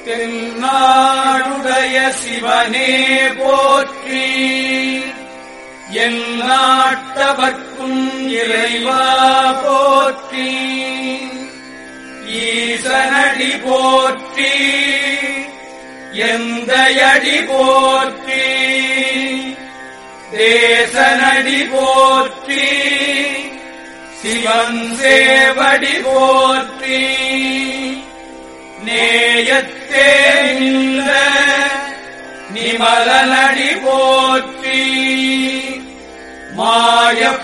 தென்னாடுடைய சிவனே போற்றி எந்நாட்டவர்க்கும் இறைவா போற்றி ஈசனடி போற்றி எந்தையடி போற்றி தேசனடி போற்றி சிவன் சேவடி போற்றி நேயத்தே நின்ற நிமலனடி போற்றி மாய